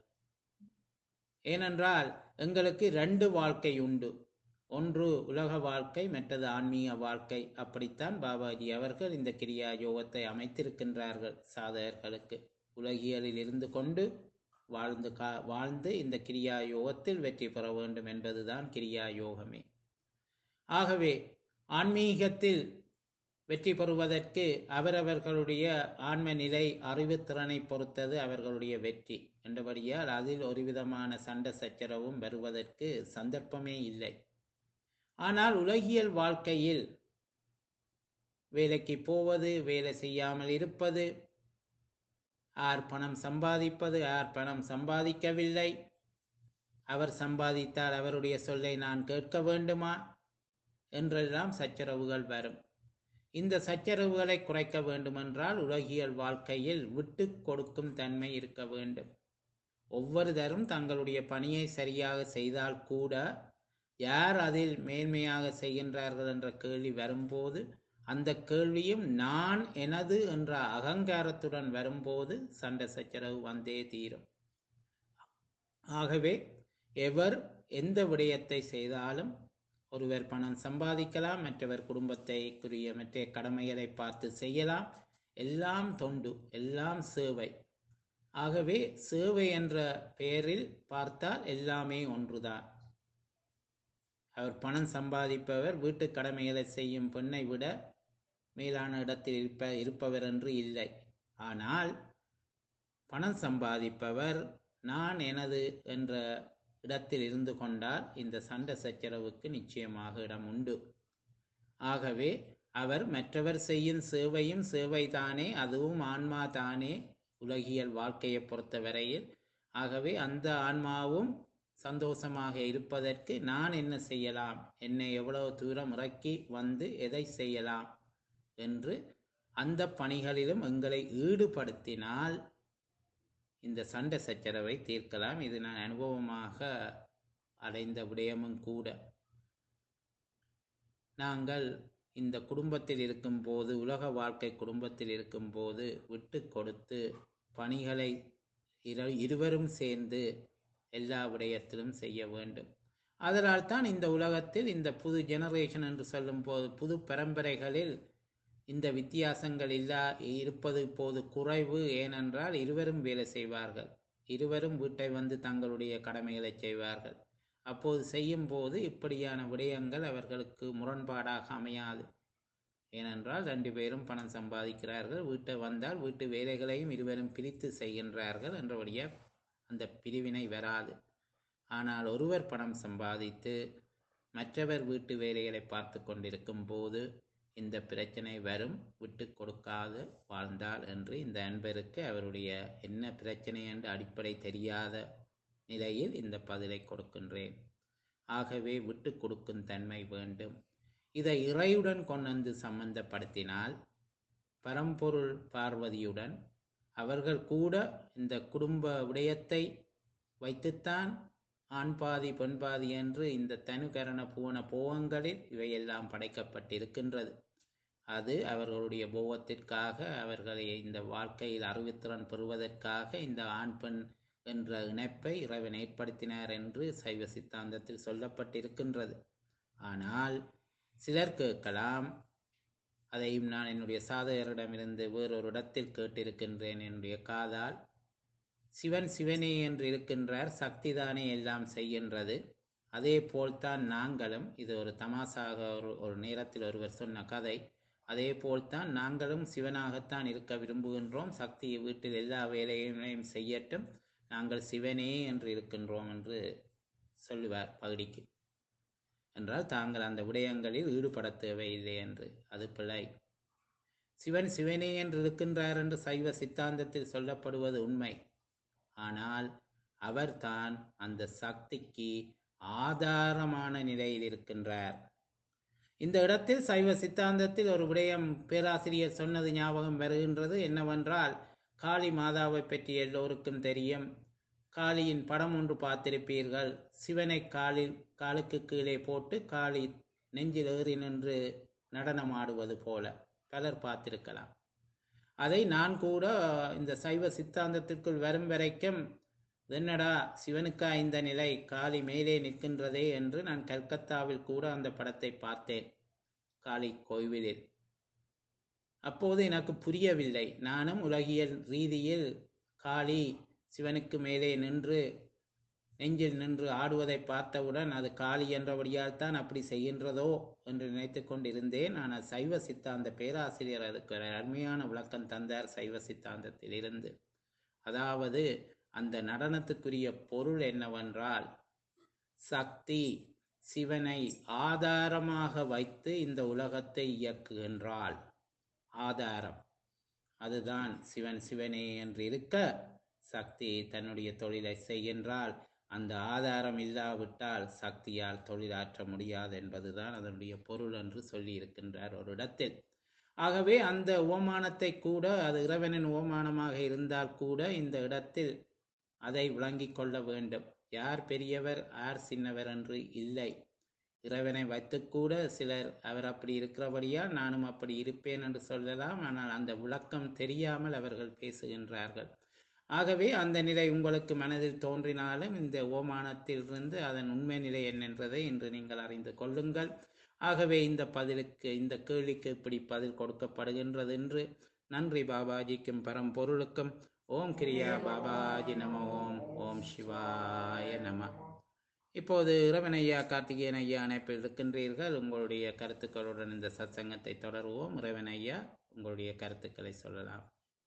ஏனென்றால் எங்களுக்கு ரெண்டு வாழ்க்கை உண்டு ஒன்று உலக வாழ்க்கை மற்றது ஆன்மீக வாழ்க்கை அப்படித்தான் பாபாஜி அவர்கள் இந்த கிரியா யோகத்தை அமைத்திருக்கின்றார்கள் சாதகர்களுக்கு உலகியலில் இருந்து கொண்டு வாழ்ந்து கா வாழ்ந்து இந்த கிரியா யோகத்தில் வெற்றி பெற வேண்டும் என்பதுதான் கிரியா யோகமே ஆகவே ஆன்மீகத்தில் வெற்றி பெறுவதற்கு அவரவர்களுடைய ஆன்ம நிலை அறிவுத்திறனை பொறுத்தது அவர்களுடைய வெற்றி என்றபடியால் அதில் ஒரு விதமான சண்டை சச்சரவும் வருவதற்கு சந்தர்ப்பமே இல்லை ஆனால் உலகியல் வாழ்க்கையில் வேலைக்கு போவது வேலை செய்யாமல் இருப்பது யார் பணம் சம்பாதிப்பது யார் பணம் சம்பாதிக்கவில்லை அவர் சம்பாதித்தால் அவருடைய சொல்லை நான் கேட்க வேண்டுமா என்றெல்லாம் சச்சரவுகள் வரும் இந்த சச்சரவுகளை குறைக்க வேண்டுமென்றால் உலகியல் வாழ்க்கையில் விட்டு கொடுக்கும் தன்மை இருக்க வேண்டும் ஒவ்வொருதரும் தங்களுடைய பணியை சரியாக செய்தால் கூட யார் அதில் மேன்மையாக செய்கின்றார்கள் என்ற கேள்வி வரும்போது அந்த கேள்வியும் நான் எனது என்ற அகங்காரத்துடன் வரும்போது சண்டை சச்சரவு வந்தே தீரும் ஆகவே எவர் எந்த விடயத்தை செய்தாலும் ஒருவர் பணம் சம்பாதிக்கலாம் மற்றவர் குடும்பத்தைக்குரிய மற்ற கடமைகளை பார்த்து செய்யலாம் எல்லாம் தொண்டு எல்லாம் சேவை ஆகவே சேவை என்ற பெயரில் பார்த்தால் எல்லாமே ஒன்றுதான் அவர் பணம் சம்பாதிப்பவர் வீட்டு கடமைகளை செய்யும் பெண்ணை விட மேலான இடத்தில் இருப்ப இருப்பவர் என்று இல்லை ஆனால் பணம் சம்பாதிப்பவர் நான் எனது என்ற இடத்தில் இருந்து கொண்டால் இந்த சண்டை சச்சரவுக்கு நிச்சயமாக இடம் உண்டு ஆகவே அவர் மற்றவர் செய்யும் சேவையும் சேவைதானே அதுவும் ஆன்மா தானே உலகியல் வாழ்க்கையை பொறுத்தவரையில் ஆகவே அந்த ஆன்மாவும் சந்தோஷமாக இருப்பதற்கு நான் என்ன செய்யலாம் என்னை எவ்வளவு தூரம் இறக்கி வந்து எதை செய்யலாம் என்று அந்த பணிகளிலும் எங்களை ஈடுபடுத்தினால் இந்த சண்டை சச்சரவை தீர்க்கலாம் இது நான் அனுபவமாக அடைந்த விடயமும் கூட நாங்கள் இந்த குடும்பத்தில் இருக்கும்போது உலக வாழ்க்கை குடும்பத்தில் இருக்கும்போது விட்டு கொடுத்து பணிகளை இரு இருவரும் சேர்ந்து எல்லா விடயத்திலும் செய்ய வேண்டும் அதனால் தான் இந்த உலகத்தில் இந்த புது ஜெனரேஷன் என்று சொல்லும் போது புது பரம்பரைகளில் இந்த வித்தியாசங்கள் இல்லா இருப்பது இப்போது குறைவு ஏனென்றால் இருவரும் வேலை செய்வார்கள் இருவரும் வீட்டை வந்து தங்களுடைய கடமைகளை செய்வார்கள் அப்போது செய்யும் போது இப்படியான விடயங்கள் அவர்களுக்கு முரண்பாடாக அமையாது ஏனென்றால் ரெண்டு பேரும் பணம் சம்பாதிக்கிறார்கள் வீட்டை வந்தால் வீட்டு வேலைகளையும் இருவரும் பிரித்து செய்கின்றார்கள் என்றபடியே அந்த பிரிவினை வராது ஆனால் ஒருவர் பணம் சம்பாதித்து மற்றவர் வீட்டு வேலைகளை பார்த்து கொண்டிருக்கும் போது இந்த பிரச்சனை வரும் விட்டு கொடுக்காது வாழ்ந்தால் என்று இந்த அன்பருக்கு அவருடைய என்ன பிரச்சனை என்று அடிப்படை தெரியாத நிலையில் இந்த பதிலை கொடுக்கின்றேன் ஆகவே விட்டு கொடுக்கும் தன்மை வேண்டும் இதை இறையுடன் கொண்டு சம்பந்தப்படுத்தினால் பரம்பொருள் பார்வதியுடன் அவர்கள் கூட இந்த குடும்ப விடயத்தை வைத்துத்தான் ஆண் பாதி பெண் பாதி என்று இந்த தனுகரண பூவன போகங்களில் இவையெல்லாம் படைக்கப்பட்டிருக்கின்றது அது அவர்களுடைய போகத்திற்காக அவர்களை இந்த வாழ்க்கையில் அறிவுத்திறன் பெறுவதற்காக இந்த ஆண் பெண் என்ற இணைப்பை இறைவன் ஏற்படுத்தினார் என்று சைவ சித்தாந்தத்தில் சொல்லப்பட்டிருக்கின்றது ஆனால் சிலர் கேட்கலாம் அதையும் நான் என்னுடைய சாதகரிடமிருந்து வேறொரு இடத்தில் கேட்டிருக்கின்றேன் என்னுடைய காதால் சிவன் சிவனே என்று இருக்கின்றார் சக்தி தானே எல்லாம் செய்கின்றது அதே போல்தான் நாங்களும் இது ஒரு தமாசாக ஒரு ஒரு நேரத்தில் ஒருவர் சொன்ன கதை அதே போல்தான் நாங்களும் சிவனாகத்தான் இருக்க விரும்புகின்றோம் சக்தி வீட்டில் எல்லா வேலைகளையும் செய்யட்டும் நாங்கள் சிவனே என்று இருக்கின்றோம் என்று சொல்லுவார் பகுடிக்கு என்றால் தாங்கள் அந்த விடயங்களில் ஈடுபட தேவையில்லை என்று அது பிழை சிவன் சிவனே என்று இருக்கின்றார் என்று சைவ சித்தாந்தத்தில் சொல்லப்படுவது உண்மை ஆனால் அவர்தான் அந்த சக்திக்கு ஆதாரமான நிலையில் இருக்கின்றார் இந்த இடத்தில் சைவ சித்தாந்தத்தில் ஒரு விடயம் பேராசிரியர் சொன்னது ஞாபகம் வருகின்றது என்னவென்றால் காளி மாதாவை பற்றி எல்லோருக்கும் தெரியும் காளியின் படம் ஒன்று பார்த்திருப்பீர்கள் சிவனை காலில் காலுக்கு கீழே போட்டு காளி நெஞ்சில் ஏறி நின்று நடனமாடுவது போல பலர் பார்த்திருக்கலாம் அதை நான் கூட இந்த சைவ சித்தாந்தத்திற்குள் வரும் வரைக்கும் என்னடா சிவனுக்கா இந்த நிலை காளி மேலே நிற்கின்றதே என்று நான் கல்கத்தாவில் கூட அந்த படத்தை பார்த்தேன் காளி கோவிலில் அப்போது எனக்கு புரியவில்லை நானும் உலகியல் ரீதியில் காளி சிவனுக்கு மேலே நின்று நெஞ்சில் நின்று ஆடுவதை பார்த்தவுடன் அது காளி என்றபடியால் தான் அப்படி செய்கின்றதோ என்று நினைத்து கொண்டிருந்தேன் ஆனால் சைவ சித்தாந்த பேராசிரியர் அதுக்கு ஒரு அருமையான விளக்கம் தந்தார் சைவ சித்தாந்தத்தில் இருந்து அதாவது அந்த நடனத்துக்குரிய பொருள் என்னவென்றால் சக்தி சிவனை ஆதாரமாக வைத்து இந்த உலகத்தை இயக்குகின்றாள் ஆதாரம் அதுதான் சிவன் சிவனே என்று இருக்க சக்தி தன்னுடைய தொழிலை செய்கின்றால் அந்த ஆதாரம் இல்லாவிட்டால் சக்தியால் தொழிலாற்ற முடியாது என்பதுதான் அதனுடைய பொருள் என்று சொல்லி இருக்கின்றார் ஒரு இடத்தில் ஆகவே அந்த ஓமானத்தை கூட அது இறைவனின் ஓமானமாக இருந்தால் கூட இந்த இடத்தில் அதை விளங்கிக் கொள்ள வேண்டும் யார் பெரியவர் யார் சின்னவர் என்று இல்லை இறைவனை வைத்துக்கூட சிலர் அவர் அப்படி இருக்கிறபடியால் நானும் அப்படி இருப்பேன் என்று சொல்லலாம் ஆனால் அந்த விளக்கம் தெரியாமல் அவர்கள் பேசுகின்றார்கள் ஆகவே அந்த நிலை உங்களுக்கு மனதில் தோன்றினாலும் இந்த ஓமானத்திலிருந்து அதன் உண்மை நிலை என்னென்றதை இன்று நீங்கள் அறிந்து கொள்ளுங்கள் ஆகவே இந்த பதிலுக்கு இந்த கேள்விக்கு இப்படி பதில் கொடுக்கப்படுகின்றது என்று நன்றி பாபாஜிக்கும் பரம்பொருளுக்கும் ஓம் கிரியா பாபாஜி நம ஓம் ஓம் சிவாய நம இப்போது இரவன் ஐயா கார்த்திகேயன் ஐயா அணைப்பில் இருக்கின்றீர்கள் உங்களுடைய கருத்துக்களுடன் இந்த சத்சங்கத்தை தொடருவோம் இரவன் ஐயா உங்களுடைய கருத்துக்களை சொல்லலாம்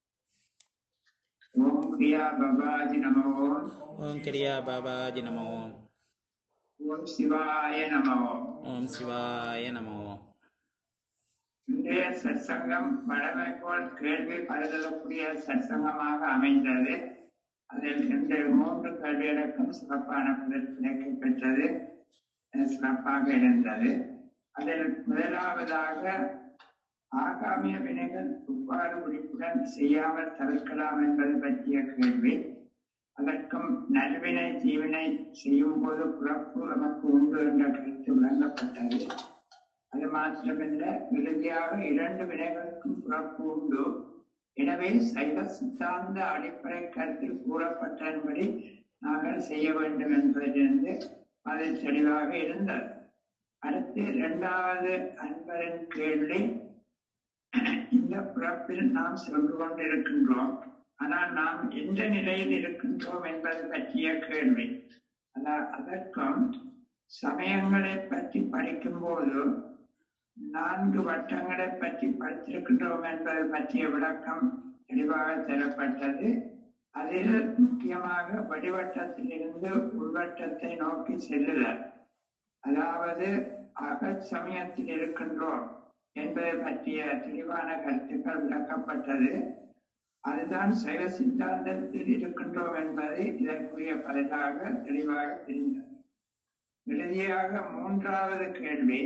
ஓம் கிரியா பபாஜி நமோ ஓம் கிரியா பாபாஜி நம ஓம் ஓம் சிவாய நமோ ஓம் சிவாய நம ஓம் இன்றைய சற்சங்கம் வழமை போல் கேள்வி பதிலக்கூடிய சற்சங்கமாக அமைந்தது அதில் இந்த மூன்று கல்வியடக்கம் சிறப்பான பதில் கிடைக்கப் பெற்றது அஹ் சிறப்பாக இருந்தது அதில் முதலாவதாக ஆகாமிய வினைகள் எவ்வாறு விழிப்புடன் செய்யாமல் தவிர்க்கலாம் என்பது பற்றிய கேள்வி அதற்கும் நல்வினை தீவினை செய்யும் போது பிறப்பு நமக்கு உண்டு என்ற கருத்து விளங்கப்பட்டது அது மாத்திரமல்ல இறுதியாக இரண்டு வினைகளுக்கும் பிறப்பு உண்டு எனவே சைவ சித்தாந்த அடிப்படை கருத்தில் கூறப்பட்டபடி நாங்கள் செய்ய வேண்டும் என்பதிலிருந்து அது தெளிவாக இருந்தது அடுத்து இரண்டாவது அன்பரின் கேள்வி இந்த பிறப்பில் நாம் சென்று கொண்டிருக்கின்றோம் ஆனால் நாம் எந்த நிலையில் இருக்கின்றோம் என்பது பற்றிய கேள்வி அதான் அதற்கும் சமயங்களை பற்றி படிக்கும் போது நான்கு வட்டங்களை பற்றி படித்திருக்கின்றோம் என்பது பற்றிய விளக்கம் தெளிவாக தரப்பட்டது அதில் முக்கியமாக வடிவட்டத்திலிருந்து உள்வட்டத்தை நோக்கி செல்லுதல் அதாவது அகச் சமயத்தில் இருக்கின்றோம் என்பதை பற்றிய தெளிவான கருத்துக்கள் விளக்கப்பட்டது அதுதான் சைவ சித்தாந்தத்தில் இருக்கின்றோம் என்பது இதற்குரிய பதிலாக தெளிவாக தெரிந்தது இறுதியாக மூன்றாவது கேள்வி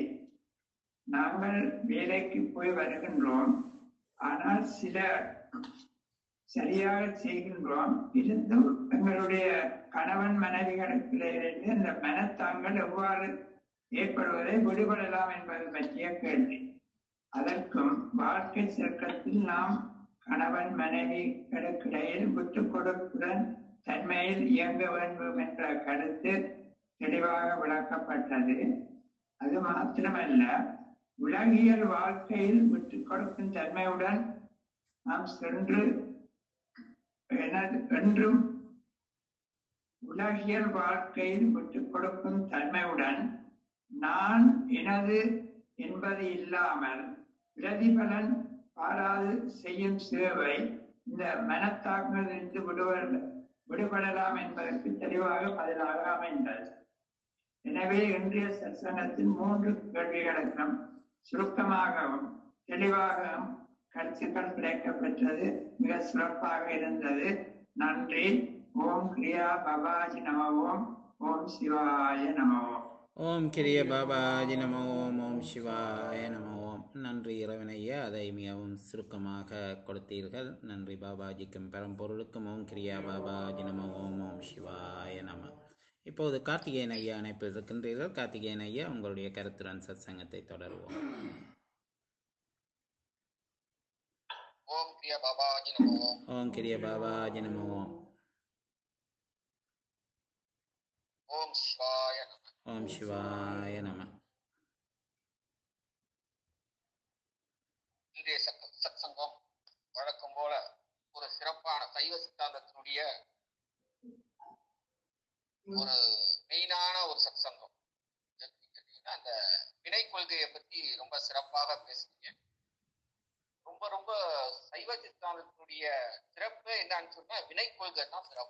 நாங்கள் வேலைக்கு போய் வருகின்றோம் ஆனால் சில சரியாக செய்கின்றோம் இருந்தும் எங்களுடைய கணவன் மனைவிகளுக்கிடையிலிருந்து இந்த மனத்தாங்கள் எவ்வாறு ஏற்படுவதை விடுபடலாம் என்பது பற்றிய கேள்வி அதற்கும் வாழ்க்கை சிறக்கத்தில் நாம் கணவன் மனைவிகளுக்கிடையில் விட்டுக் கொடுப்புடன் தன்மையில் இயங்க வேண்டும் என்ற கருத்து தெளிவாக விளக்கப்பட்டது அது மாத்திரமல்ல உலகியல் வாழ்க்கையில் விட்டுக் கொடுக்கும் தன்மையுடன் நாம் சென்று எனது என்றும் உலகியல் வாழ்க்கையில் விட்டுக் கொடுக்கும் தன்மையுடன் நான் எனது என்பது இல்லாமல் பிரதிபலன் பாராது செய்யும் சேவை இந்த மனத்தாக்கத்திலிருந்து விடுபட விடுபடலாம் என்பதற்கு தெளிவாக பதிலாக அமைந்தது எனவே இன்றைய சத்சங்கத்தின் மூன்று கேள்விகளுக்கும் சுருக்கமாகவும் தெளிவாகவும் கருத்துக்கள் கிடைக்கப்பெற்றது மிக சிறப்பாக இருந்தது நன்றி ஓம் கிரியா பபாஜி நம ஓம் ஓம் சிவாய நம ஓம் ஓம் கிரிய பாபாஜி நம ஓம் ஓம் சிவாய நம ஓம் நன்றி இறைவனையா அதை மிகவும் சுருக்கமாக கொடுத்தீர்கள் நன்றி பாபாஜிக்கும் பரம்பொருளுக்கும் ஓம் கிரியா பாபாஜி நம ஓம் ஓம் சிவாய நம இப்போது கார்த்திகேயன் ஐயா அணைப்பில் இருக்கின்றீர்கள் கார்த்திகேயன் ஐயா உங்களுடைய கருத்துடன் சத்சங்கத்தை தொடருவோம் ஓம் கிரிய பாபாஜி நமோ ஓம் கிரிய பாபாஜி நம ஓம் ஓம் சிவாய நம ஓம் சிவாய நம இன்றைய சத் சத்சங்கம் வழக்கம் போல ஒரு சிறப்பான சைவ சித்தாந்தத்தினுடைய ஒரு மெயினான ஒரு சத்சங்கம் எப்படி கேட்டீங்கன்னா, அந்த வினை கொள்கையை பத்தி ரொம்ப சிறப்பாக பேசுறீங்க ரொம்ப ரொம்ப சைவ சித்தாந்தத்தினுடைய சிறப்பு என்னன்னு சொன்னா வினை கொள்கை தான் சிறப்பு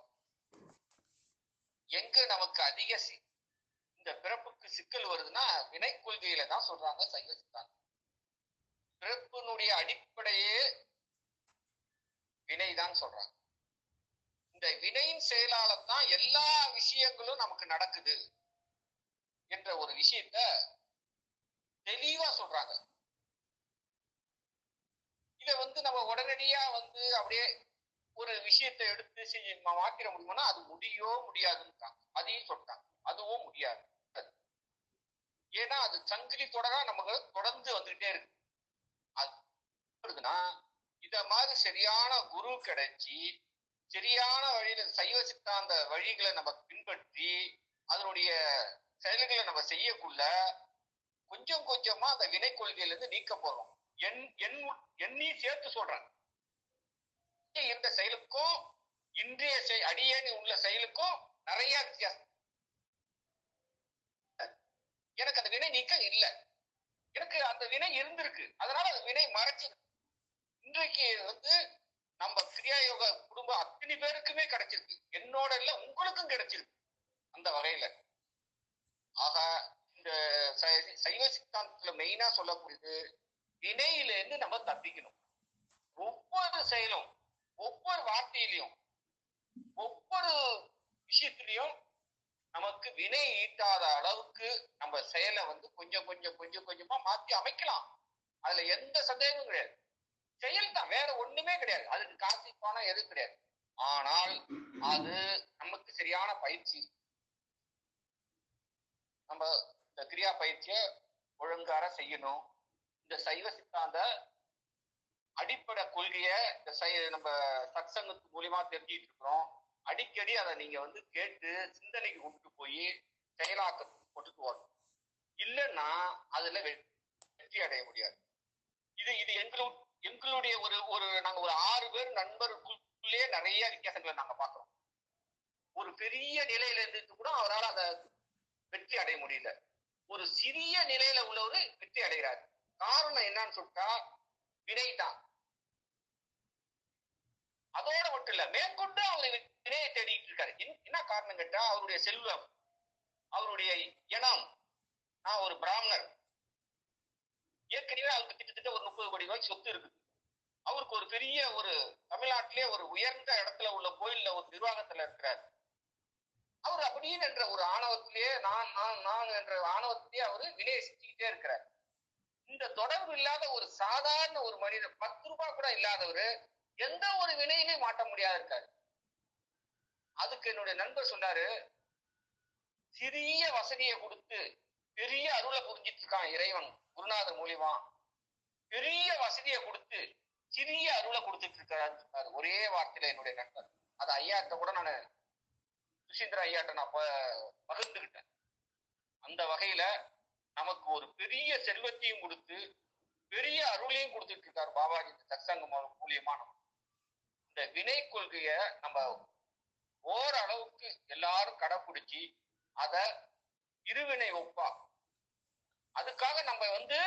எங்க நமக்கு அதிக சி- இந்த பிறப்புக்கு சிக்கல் வருதுன்னா வினை கொள்கையில தான் சொல்றாங்க சைவ சித்தாந்தம் பிறப்பினுடைய அடிப்படையே வினைதான் சொல்றாங்க இந்த வினையின் செயலால தான் எல்லா விஷயங்களும் நமக்கு நடக்குது என்ற ஒரு விஷயத்த தெளிவா சொல்றாங்க இத வந்து நம்ம உடனடியா வந்து அப்படியே ஒரு விஷயத்தை எடுத்து செஞ்சு மா- மாத்திர முடியுமானா அது முடியோ முடியாதுன்றாங்க அதையும் சொல்றாங்க அதுவும் முடியாது ஏன்னா அது சங்கிலி தொடரா நமக்கு தொடர்ந்து வந்துகிட்டே இருக்கு அது இருக்குன்னா இத மாதிரி சரியான குரு கிடைச்சி சரியான வழியில சைவ சித்தாந்த வழிகளை நம்ம பின்பற்றி அதனுடைய செயல்களை நம்ம செய்யக்குள்ள கொஞ்சம் கொஞ்சமா அந்த வினை கொள்கையில இருந்து நீக்க போறோம் என் என் எண்ணி சேர்த்து சொல்றேன் இந்த செயலுக்கும் இன்றைய செய் அடியேனி உள்ள செயலுக்கும் நிறைய வித்தியாசம் எனக்கு அந்த வினை நீக்கம் இல்ல எனக்கு அந்த வினை இருந்திருக்கு அதனால அந்த வினை மறைச்சு இன்றைக்கு வந்து நம்ம கிரியா யோகா குடும்பம் அத்தனை பேருக்குமே கிடைச்சிருக்கு என்னோட இல்ல உங்களுக்கும் கிடைச்சிருக்கு அந்த வகையில ஆக இந்த சை- சைவ சித்தாந்தத்துல மெயினா சொல்லக்கூடியது வினையில இருந்து நம்ம தப்பிக்கணும் ஒவ்வொரு செயலும் ஒவ்வொரு வார்த்தையிலையும் ஒவ்வொரு விஷயத்திலையும் நமக்கு வினை ஈட்டாத அளவுக்கு நம்ம செயலை வந்து கொஞ்சம் கொஞ்சம் கொஞ்சம் கொஞ்சமா மாத்தி அமைக்கலாம் அதுல எந்த சந்தேகமும் கிடையாது செயல் தான் வேற ஒண்ணுமே கிடையாது அதுக்கு காசு பணம் எதுவும் கிடையாது ஆனால் அது நமக்கு சரியான பயிற்சி நம்ம இந்த கிரியா பயிற்சியை ஒழுங்கார செய்யணும் இந்த சைவ சித்தாந்த அடிப்படை கொள்கைய இந்த சை நம்ம சத்சங்கத்து மூலியமா தெரிஞ்சிட்டு இருக்கிறோம் அடிக்கடி அதை நீங்க வந்து கேட்டு சிந்தனைக்கு கொண்டு போய் செயலாக்கத்துக்கு கொண்டுட்டு வரணும் இல்லைன்னா அதுல வெ- வெற்றி அடைய முடியாது இது இது எங்களு எங்களுடைய ஒரு ஒரு நாங்க ஒரு ஆறு பேர் நண்பருக்குள்ளே நிறைய வித்தியாசங்களை நாங்க பாக்குறோம் ஒரு பெரிய நிலையில இருந்துட்டு கூட அவரால் அதை வெற்றி அடைய முடியல ஒரு சிறிய நிலையில உள்ளவரு வெற்றி அடைகிறாரு காரணம் என்னன்னு சொல்லிட்டா வினை தான் அதோட மட்டும் இல்ல மேற்கொண்டு அவர் வினையை தேடிட்டு இருக்காரு என்ன- என்ன காரணம் கேட்டா அவருடைய செல்வம் அவருடைய இனம் நான் ஒரு பிராமணர் ஏற்கனவே அவருக்கு கிட்டத்தட்ட ஒரு முப்பது கோடி ரூபாய் சொத்து இருக்குது அவருக்கு ஒரு பெரிய ஒரு தமிழ்நாட்டிலே ஒரு உயர்ந்த இடத்துல உள்ள கோயில்ல ஒரு நிர்வாகத்துல இருக்கிறார் அவர் அப்படின்னு என்ற ஒரு ஆணவத்திலேயே நான் நான் நான் என்ற ஆணவத்திலேயே அவரு விலையை செஞ்சுக்கிட்டே இருக்கிறார் இந்த தொடர்பு இல்லாத ஒரு சாதாரண ஒரு மனிதர் பத்து ரூபாய் கூட இல்லாதவரு எந்த ஒரு வினையிலையும் மாட்ட முடியாது இருக்காரு அதுக்கு என்னுடைய நண்பர் சொன்னாரு சிறிய வசதியை கொடுத்து பெரிய அருளை புரிஞ்சிட்டு இருக்கான் இறைவன் குருநாதர் மூலியமா பெரிய வசதியை கொடுத்து சிறிய அருளை கொடுத்துட்டு இருக்காரு சொன்னாரு. ஒரே வார்த்தையில என்னுடைய நண்பர் அது ஐயாட்ட கூட நான் சுசீந்திர ஐயாட்ட நான் ப- பகிர்ந்துகிட்டேன் அந்த வகையில நமக்கு ஒரு பெரிய செல்வத்தையும் கொடுத்து பெரிய அருளையும் கொடுத்துட்டு இருக்காரு பாபாஜி இந்த சத்சங்கம் மூலியமா நம்ம இந்த வினை கொள்கைய நம்ம ஓரளவுக்கு எல்லாரும் கடைப்பிடிச்சு அத இருவினை ஒப்பா அதுக்காக நம்ம வந்து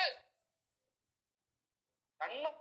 நன்மை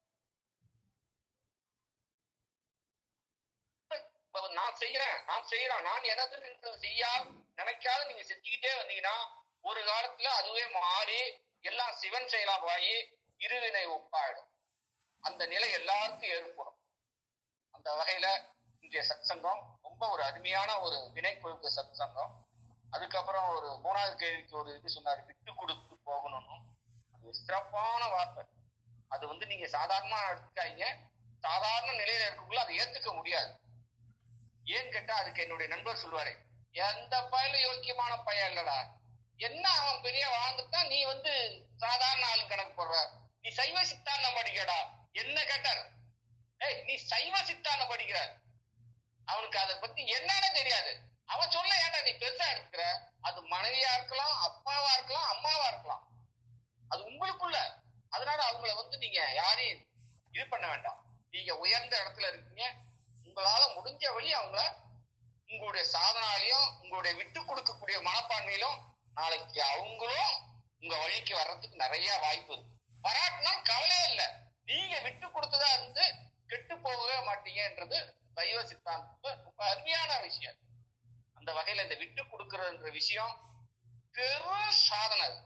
இப்ப நான் செய்யறேன் நான் செய்யறேன் நான் எனது என்று செய்யா நினைக்காத நீங்க செஞ்சுக்கிட்டே வந்தீங்கன்னா ஒரு காலத்துல அதுவே மாறி எல்லாம் சிவன் செயலா போய் இருவினை ஒப்பாயிடும் அந்த நிலை எல்லாருக்கும் ஏற்படும் அந்த வகையில இன்றைய சத்சங்கம் ரொம்ப ஒரு அருமையான ஒரு வினை கொள்கை சத்சங்கம் அதுக்கப்புறம் ஒரு மூணாவது கேள்விக்கு ஒரு இது சொன்னாரு விட்டு கொடுத்து போகணும்னு அது ஒரு சிறப்பான வார்த்தை அது வந்து நீங்க சாதாரணமா எடுத்துக்காதீங்க சாதாரண நிலையில இருக்கக்குள்ள அதை ஏத்துக்க முடியாது ஏன்னு கேட்டா அதுக்கு என்னுடைய நண்பர் சொல்லுவாரு எந்த பயலும் யோக்கியமான பையன் இல்லடா என்ன அவன் பெரிய வாழ்ந்துட்டான் நீ வந்து சாதாரண ஆளு கணக்கு போடுற நீ சைவ சித்தாந்த படிக்கடா என்ன கேட்டார் ஏய் நீ சைவ சித்தாந்த படிக்கிற அவனுக்கு அதை பத்தி என்னன்னு தெரியாது அவன் சொல்ல ஏன்டா நீ பெருசா எடுக்கிற அது மனைவியா இருக்கலாம் அப்பாவா இருக்கலாம் அம்மாவா இருக்கலாம் அது உங்களுக்குள்ள அதனால அவங்கள வந்து நீங்க யாரையும் இது பண்ண வேண்டாம் நீங்க உயர்ந்த இடத்துல இருக்கீங்க உங்களால முடிஞ்ச வழி அவங்கள உங்களுடைய சாதனாலையும் உங்களுடைய விட்டு கொடுக்கக்கூடிய மனப்பான்மையிலும் நாளைக்கு அவங்களும் உங்க வழிக்கு வர்றதுக்கு நிறைய வாய்ப்பு இருக்கு வராட்டினா கவலையே இல்லை நீங்க விட்டு கொடுத்ததா இருந்து கெட்டு போகவே மாட்டீங்கன்றது சைவ சித்தாந்தத்துல ரொம்ப அருமையான விஷயம் அந்த வகையில இந்த விட்டு கொடுக்கறதுன்ற விஷயம் பெரும் சாதனை அது.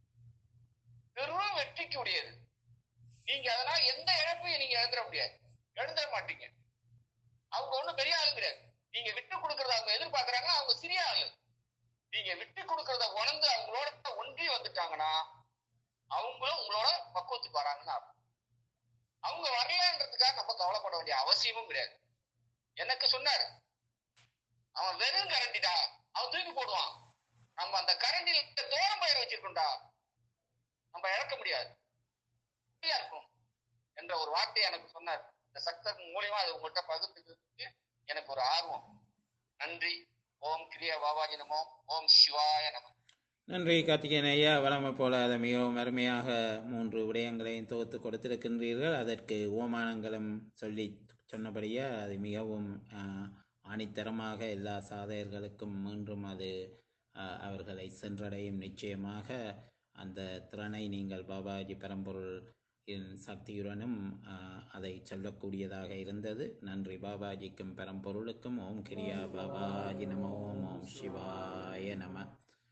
பெரும் வெற்றிக்கு உடையது நீங்க அதனால எந்த இழப்பையும் நீங்க எழுந்துட முடியாது எழுந்துட மாட்டீங்க அவங்க ஒண்ணும் பெரிய ஆளு கிடையாது நீங்க விட்டு கொடுக்கறத அவங்க எதிர்பார்க்கறாங்க அவங்க சிறிய ஆளு நீங்க விட்டு கொடுக்கறத உணர்ந்து அவங்களோட ஒன்றி வந்துட்டாங்கன்னா அவங்களும் உங்களோட பக்குவத்துக்கு வராங்கன்னு அர்த்தம் அவங்க வரலன்றதுக்காக நம்ம கவலைப்பட வேண்டிய அவசியமும் கிடையாது எனக்கு சொன்னாரு அவன் வெறும் கரண்டிடா அவன் தூக்கி போடுவான் நம்ம அந்த கரண்டில தோரம் பயிர் வச்சிருக்கோம்டா நம்ம இழக்க முடியாது சரியா இருக்கும் என்ற ஒரு வார்த்தையை எனக்கு சொன்னார் இந்த சக்தர் மூலியமா அது உங்கள்கிட்ட பகிர்ந்துக்கிறதுக்கு எனக்கு ஒரு ஆர்வம் நன்றி ஓம் கிரியா பாபாஜி நமோ ஓம் சிவாய நமோ நன்றி கார்த்திகேயன் ஐயா வளமை போல அதை மிகவும் அருமையாக மூன்று விடயங்களையும் தொகுத்து கொடுத்திருக்கின்றீர்கள் அதற்கு ஓமானங்களும் சொல்லி சொன்னபடியே அது மிகவும் ஆஹ், ஆணித்தரமாக எல்லா சாதகர்களுக்கும் மீண்டும் அது ஆஹ், அவர்களை சென்றடையும் நிச்சயமாக அந்த திறனை நீங்கள் பாபாஜி பரம்பொருள் இன் சக்தியுடனும் ஆஹ், அதை சொல்லக்கூடியதாக இருந்தது நன்றி பாபாஜிக்கும் பரம்பொருளுக்கும் ஓம் கிரியா பாபாஜி நம ஓம் ஓம் சிவாய நம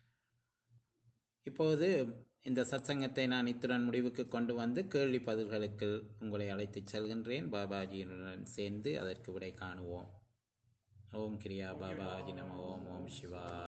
இப்போது இந்த சத்சங்கத்தை நான் இத்துடன் முடிவுக்கு கொண்டு வந்து கேள்வி பதில்களுக்கு உங்களை அழைத்துச் செல்கின்றேன் பாபாஜியுடன் சேர்ந்து அதற்கு விடை காணுவோம் ஓம் கிரியா பாபாஜி நம ஓம் ஓம் சிவா